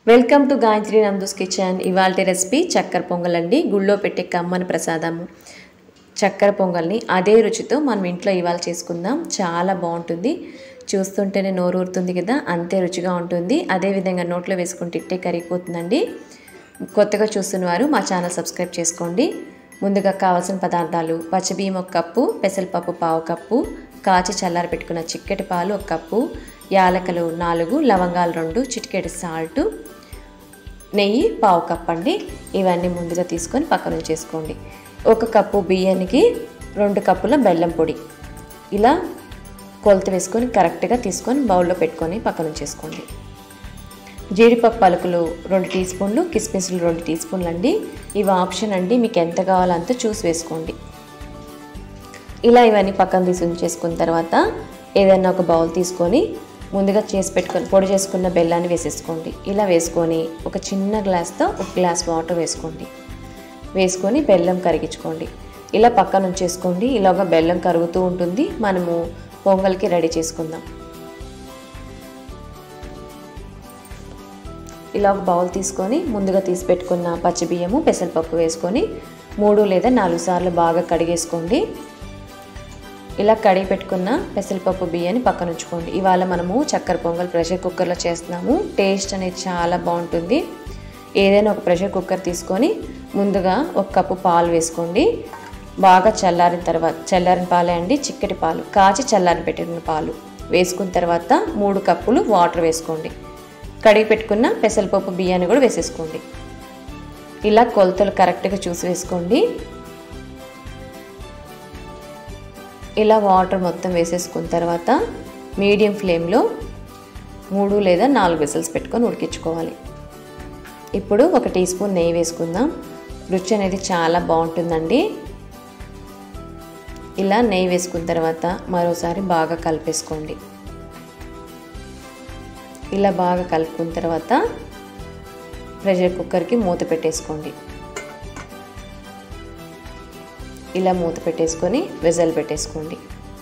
welcome to Gayatri Nandu's kitchen ఇవాళ recipe చక్కెర పొంగల్ అండి గుళ్ళో పెట్టే కమ్మని ప్రసాదము చక్కెర పొంగల్ని అదే రుచితో మనం ఇంట్లో ఇవాళ చేసుకుందాం చాలా బాగుంటుంది చూస్తుంటేనే నోరు ఊరుతుంది కదా అంతే రుచిగా ఉంటుంది అదేవిధంగా నోట్లో వేసుకుంటే ఇట్టే కరిగిపోతుందండి కొత్తగా చూస్తున్న వారు మా ఛానల్ సబ్స్క్రైబ్ చేసుకోండి ముందుగా కావాల్సిన పదార్థాలు పచ్చబియ్యం ఒక కప్పు పెసరపప్పు పావు కప్పు కాచి చల్లారి పెట్టుకున్న చిక్కటి పాలు ఒక కప్పు యాలకలు నాలుగు లవంగాలు రెండు చిటికెడు సాల్ట్ నెయ్యి పావు కప్ అండి ఇవన్నీ ముందుగా తీసుకొని పక్కన ఉంచేసుకోండి ఒక కప్పు బియ్యానికి రెండు కప్పుల బెల్లం పొడి ఇలా కొలత వేసుకొని కరెక్ట్గా తీసుకొని బౌల్లో పెట్టుకొని పక్కన ఉంచేసుకోండి జీడిపప్పు పలుకులు రెండు టీ స్పూన్లు కిస్మిస్లు రెండు టీ స్పూన్లు అండి ఇవి ఆప్షన్ అండి మీకు ఎంత కావాలో అంత చూసి వేసుకోండి ఇలా ఇవన్నీ పక్కన తీసి ఉంచేసుకున్న తర్వాత ఏదైనా ఒక బౌల్ తీసుకొని ముందుగా చేసి పెట్టుకొని పొడి చేసుకున్న బెల్లాన్ని వేసేసుకోండి ఇలా వేసుకొని ఒక చిన్న గ్లాస్తో ఒక గ్లాస్ వాటర్ వేసుకోండి వేసుకొని బెల్లం కరిగించుకోండి ఇలా పక్కన ఉంచేసుకోండి ఇలాగ బెల్లం కరుగుతూ ఉంటుంది మనము పొంగల్కి రెడీ చేసుకుందాం ఇలా ఒక బౌల్ తీసుకొని ముందుగా తీసి పెట్టుకున్న పచ్చిబియ్యము పెసరపప్పు వేసుకొని మూడు లేదా నాలుగు సార్లు బాగా కడిగేసుకోండి ఇలా కడిగి పెట్టుకున్న పెసరపప్పు బియ్యాన్ని పక్కన ఉంచుకోండి ఇవాళ మనము చక్కెర పొంగల్ ప్రెషర్ కుక్కర్లో చేస్తున్నాము టేస్ట్ అనేది చాలా బాగుంటుంది ఏదైనా ఒక ప్రెషర్ కుక్కర్ తీసుకొని ముందుగా ఒక కప్పు పాలు వేసుకోండి బాగా చల్లారిన తర్వాత చల్లారిన పాలే అండి చిక్కటి పాలు కాచి చల్లారి పెట్టిన పాలు వేసుకున్న తర్వాత మూడు కప్పులు వాటర్ వేసుకోండి కడిగి పెట్టుకున్న పెసరపప్పు బియ్యాన్ని కూడా వేసేసుకోండి ఇలా కొలతలు కరెక్ట్గా చూసి వేసుకోండి ఇలా వాటర్ మొత్తం వేసేసుకున్న తర్వాత మీడియం ఫ్లేమ్లో మూడు లేదా నాలుగు విజిల్స్ పెట్టుకొని ఉడికించుకోవాలి ఇప్పుడు ఒక టీ స్పూన్ నెయ్యి వేసుకుందాం రుచి అనేది చాలా బాగుంటుందండి ఇలా నెయ్యి వేసుకున్న తర్వాత మరోసారి బాగా కలిపేసుకోండి ఇలా బాగా కలుపుకున్న తర్వాత ప్రెషర్ కుక్కర్కి మూత పెట్టేసుకోండి ఇలా మూత పెట్టేసుకొని వెజల్ పెట్టేసుకోండి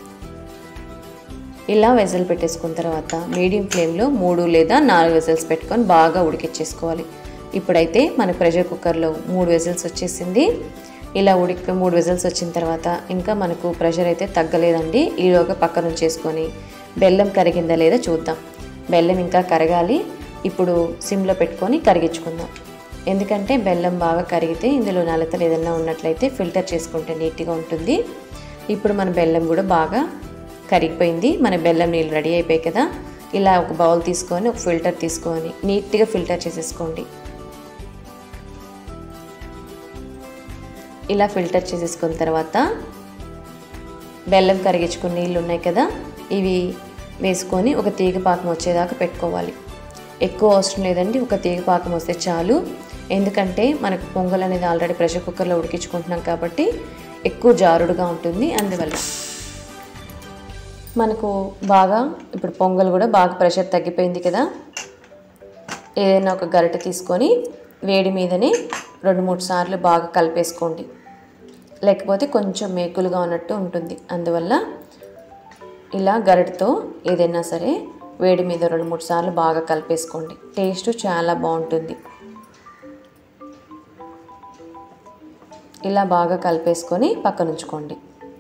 ఇలా వెజల్ పెట్టేసుకున్న తర్వాత మీడియం ఫ్లేమ్లో మూడు లేదా నాలుగు వెజల్స్ పెట్టుకొని బాగా ఉడికిచ్చేసుకోవాలి ఇప్పుడైతే మన ప్రెషర్ కుక్కర్లో మూడు వెజల్స్ వచ్చేసింది ఇలా ఉడికి మూడు విజిల్స్ వచ్చిన తర్వాత ఇంకా మనకు ప్రెషర్ అయితే తగ్గలేదండి ఈలోగా పక్కన ఉంచేసుకొని బెల్లం కరిగిందా లేదా చూద్దాం బెల్లం ఇంకా కరగాలి ఇప్పుడు సిమ్లో పెట్టుకొని కరిగించుకుందాం ఎందుకంటే బెల్లం బాగా కరిగితే ఇందులో నలతలు ఏదైనా ఉన్నట్లయితే ఫిల్టర్ చేసుకుంటే నీట్గా ఉంటుంది ఇప్పుడు మన బెల్లం కూడా బాగా కరిగిపోయింది మన బెల్లం నీళ్ళు రెడీ అయిపోయాయి కదా ఇలా ఒక బౌల్ తీసుకొని ఒక ఫిల్టర్ తీసుకొని నీట్గా ఫిల్టర్ చేసేసుకోండి ఇలా ఫిల్టర్ చేసేసుకున్న తర్వాత బెల్లం కరిగించుకున్న నీళ్ళు ఉన్నాయి కదా ఇవి వేసుకొని ఒక తీగ పాకం వచ్చేదాకా పెట్టుకోవాలి ఎక్కువ అవసరం లేదండి ఒక తీగ పాకం వస్తే చాలు ఎందుకంటే మనకు పొంగల్ అనేది ఆల్రెడీ ప్రెషర్ కుక్కర్లో ఉడికించుకుంటున్నాం కాబట్టి ఎక్కువ జారుడుగా ఉంటుంది అందువల్ల మనకు బాగా ఇప్పుడు పొంగల్ కూడా బాగా ప్రెషర్ తగ్గిపోయింది కదా ఏదైనా ఒక గరిటె తీసుకొని వేడి మీదనే రెండు మూడు సార్లు బాగా కలిపేసుకోండి లేకపోతే కొంచెం మేకులుగా ఉన్నట్టు ఉంటుంది అందువల్ల ఇలా గరిటతో ఏదైనా సరే వేడి మీద రెండు మూడు సార్లు బాగా కలిపేసుకోండి టేస్ట్ చాలా బాగుంటుంది ఇలా బాగా కలిపేసుకొని పక్కన ఉంచుకోండి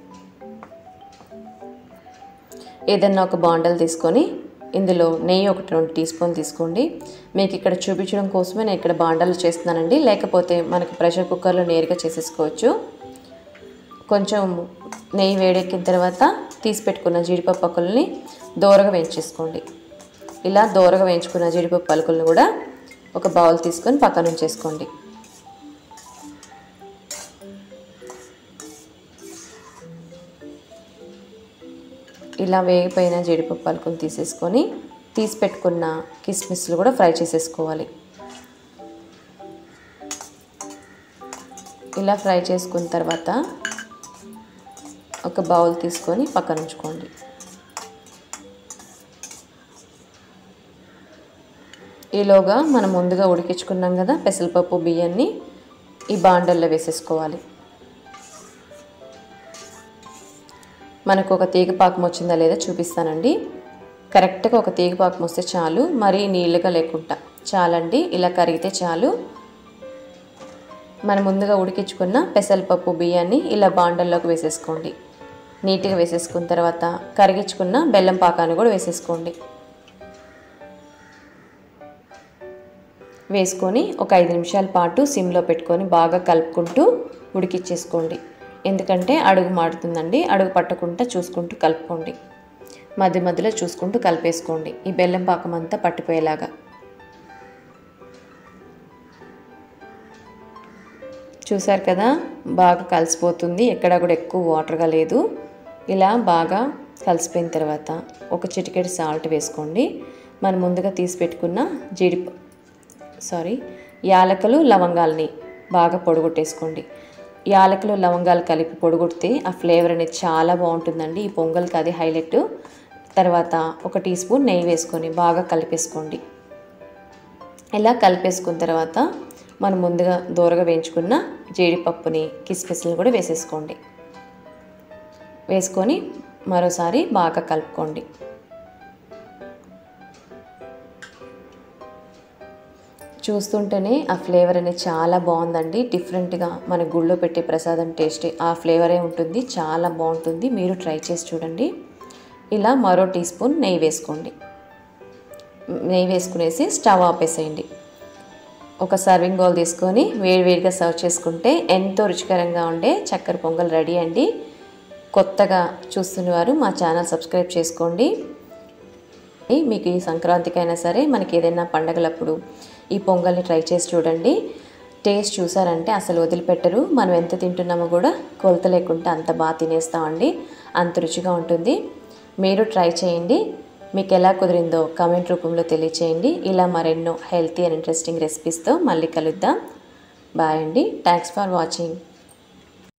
ఏదన్నా ఒక బాండల్ తీసుకొని ఇందులో నెయ్యి ఒకటి రెండు టీ స్పూన్ తీసుకోండి మీకు ఇక్కడ చూపించడం కోసమే నేను ఇక్కడ బాండలు చేస్తున్నానండి లేకపోతే మనకి ప్రెషర్ కుక్కర్లో నేరుగా చేసేసుకోవచ్చు కొంచెం నెయ్యి వేడెక్కిన తర్వాత తీసి పెట్టుకున్న జీడిపప్పు పలుకుల్ని దూరగా వేయించేసుకోండి ఇలా దూరగా వేయించుకున్న జీడిపప్పు పలుకులను కూడా ఒక బౌల్ తీసుకొని పక్కన ఉంచేసుకోండి ఇలా వేగిపోయిన జీడిపప్పు పలుకుని తీసేసుకొని తీసి పెట్టుకున్న కిస్మిస్లు కూడా ఫ్రై చేసేసుకోవాలి ఇలా ఫ్రై చేసుకున్న తర్వాత ఒక బౌల్ తీసుకొని పక్కన ఉంచుకోండి ఈలోగా మనం ముందుగా ఉడికించుకున్నాం కదా పెసరపప్పు బియ్యాన్ని ఈ బాండల్లో వేసేసుకోవాలి మనకు ఒక తీగ పాకం వచ్చిందా లేదా చూపిస్తానండి కరెక్ట్గా ఒక తీగ పాకం వస్తే చాలు మరీ నీళ్ళగా లేకుండా చాలండి ఇలా కరిగితే చాలు మనం ముందుగా ఉడికించుకున్న పెసరపప్పు బియ్యాన్ని ఇలా బాండల్లోకి వేసేసుకోండి నీట్గా వేసేసుకున్న తర్వాత కరిగించుకున్న బెల్లం పాకాన్ని కూడా వేసేసుకోండి వేసుకొని ఒక ఐదు నిమిషాల పాటు సిమ్లో పెట్టుకొని బాగా కలుపుకుంటూ ఉడికిచ్చేసుకోండి ఎందుకంటే అడుగు మాడుతుందండి అడుగు పట్టకుండా చూసుకుంటూ కలుపుకోండి మధ్య మధ్యలో చూసుకుంటూ కలిపేసుకోండి ఈ బెల్లం పాకం అంతా పట్టిపోయేలాగా చూసారు కదా బాగా కలిసిపోతుంది ఎక్కడ కూడా ఎక్కువ వాటర్గా లేదు ఇలా బాగా కలిసిపోయిన తర్వాత ఒక చిటికెడు సాల్ట్ వేసుకోండి మనం ముందుగా తీసి పెట్టుకున్న జీడి సారీ యాలకులు లవంగాల్ని బాగా పొడగొట్టేసుకోండి యాలకులు లవంగాలు కలిపి పొడగొడితే ఆ ఫ్లేవర్ అనేది చాలా బాగుంటుందండి ఈ పొంగల్కి అది హైలైట్ తర్వాత ఒక టీ స్పూన్ నెయ్యి వేసుకొని బాగా కలిపేసుకోండి ఇలా కలిపేసుకున్న తర్వాత మనం ముందుగా దూరగా వేయించుకున్న జీడిపప్పుని కిస్మిస్ని కూడా వేసేసుకోండి వేసుకొని మరోసారి బాగా కలుపుకోండి చూస్తుంటేనే ఆ ఫ్లేవర్ అనేది చాలా బాగుందండి డిఫరెంట్గా మన గుళ్ళో పెట్టే ప్రసాదం టేస్ట్ ఆ ఫ్లేవరే ఉంటుంది చాలా బాగుంటుంది మీరు ట్రై చేసి చూడండి ఇలా మరో టీ స్పూన్ నెయ్యి వేసుకోండి నెయ్యి వేసుకునేసి స్టవ్ ఆపేసేయండి ఒక సర్వింగ్ బౌల్ తీసుకొని వేడివేడిగా సర్వ్ చేసుకుంటే ఎంతో రుచికరంగా ఉండే చక్కెర పొంగల్ రెడీ అండి కొత్తగా చూస్తున్నవారు మా ఛానల్ సబ్స్క్రైబ్ చేసుకోండి మీకు ఈ సంక్రాంతికైనా సరే మనకి ఏదైనా పండగలప్పుడు ఈ పొంగల్ని ట్రై చేసి చూడండి టేస్ట్ చూసారంటే అసలు వదిలిపెట్టరు మనం ఎంత తింటున్నామో కూడా కొలత లేకుండా అంత బాగా తినేస్తామండి అంత రుచిగా ఉంటుంది మీరు ట్రై చేయండి మీకు ఎలా కుదిరిందో కామెంట్ రూపంలో తెలియచేయండి ఇలా మరెన్నో హెల్తీ అండ్ ఇంట్రెస్టింగ్ రెసిపీస్తో మళ్ళీ కలుద్దాం బాయ్ అండి థ్యాంక్స్ ఫర్ వాచింగ్